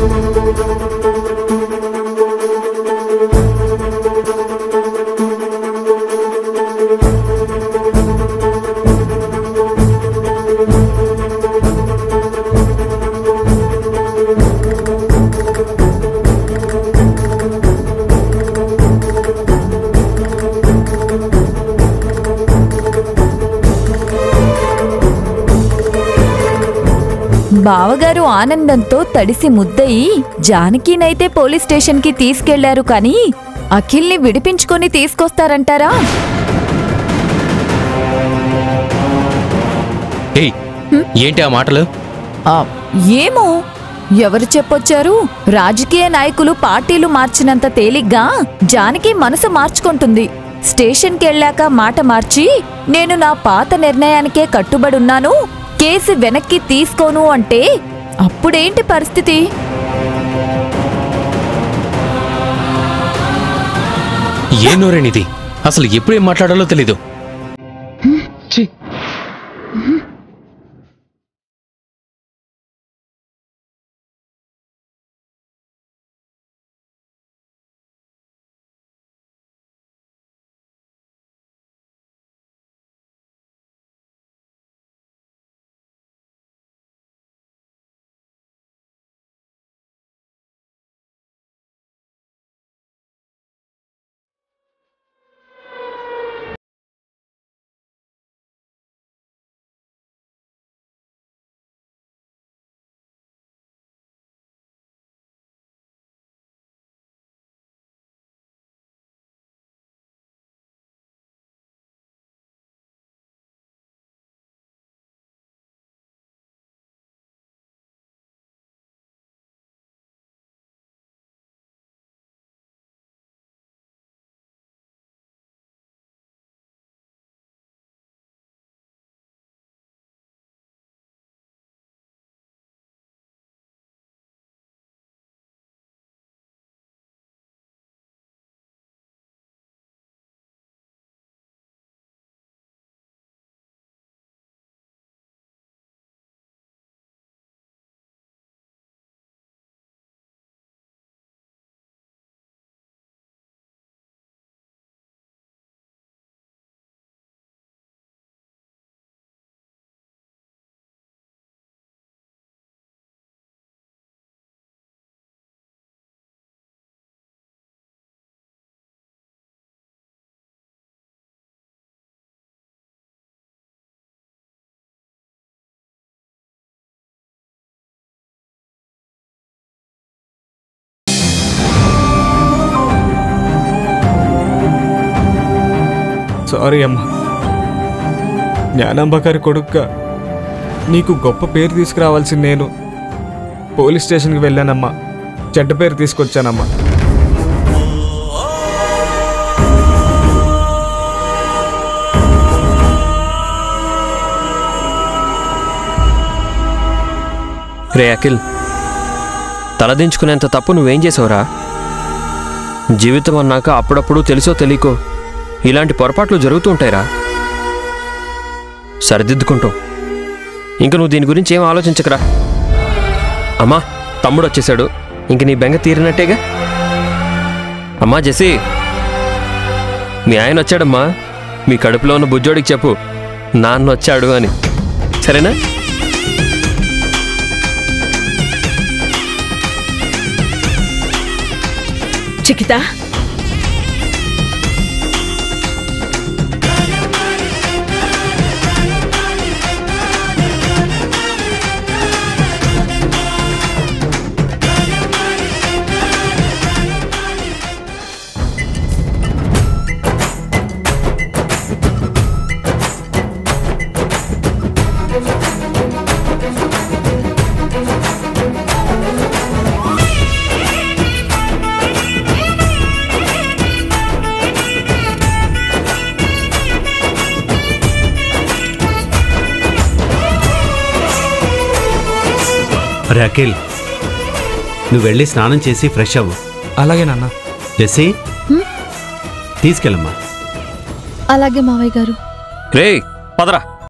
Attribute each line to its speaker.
Speaker 1: బావగారు ఆనందంతో తడిసి ముద్దయి జానకినైతే పోలీస్ స్టేషన్కి తీసుకెళ్లారు కానీ అఖిల్ని విడిపించుకొని తీసుకొస్తారంటారా
Speaker 2: ఏయ్ ఏంటి ఆ మాటలు
Speaker 1: ఆ, ఏమో ఎవరు చెప్పొచ్చారు రాజకీయ నాయకులు పార్టీలు మార్చినంత తేలిగ్గా జానకి మనసు మార్చుకుంటుంది స్టేషన్కి వెళ్ళాక మాట మార్చి నేను నా పాత నిర్ణయానికే కట్టుబడున్నాను కేసు వెనక్కి తీసుకోను అంటే అప్పుడేంటి పరిస్థితి
Speaker 2: ఏ నోరేనిది అసలు ఎప్పుడు ఏం మాట్లాడాలో తెలీదు ఛీ,
Speaker 3: సారీ అమ్మా జ్ఞానాంబ గారి కొడుకుగా నీకు గొప్ప పేరు తీసుకురావాల్సింది నేను పోలీస్ స్టేషన్కి వెళ్ళానమ్మా చెడ్డ పేరు తీసుకొచ్చానమ్మా
Speaker 4: రే అఖిల్ తలదించుకునేంత తప్పు నువ్వేం చేసావురా జీవితం అన్నాక అప్పుడప్పుడు తెలుసో తెలియకో ఇలాంటి పొరపాట్లు జరుగుతూ ఉంటాయిరా సరిదిద్దుకుంటాం ఇంక నువ్వు దీని గురించి ఏం ఆలోచించకరా అమ్మా తమ్ముడు వచ్చేసాడు ఇంక నీ బెంగ తీరినట్టేగా అమ్మా జెసి మీ ఆయన వచ్చాడమ్మా మీ కడుపులో ఉన్న బుజ్జోడికి చెప్పు నాన్న వచ్చాడు అని సరేనా
Speaker 5: చికిత
Speaker 6: అరే అఖిల్ నువ్వు వెళ్ళి స్నానం చేసి ఫ్రెష్ అవ్వు
Speaker 3: అలాగే నాన్న
Speaker 6: జెస్సీ తీసుకెళ్ళమ్మా
Speaker 7: అలాగే మావయ్య గారు
Speaker 4: రే పదరా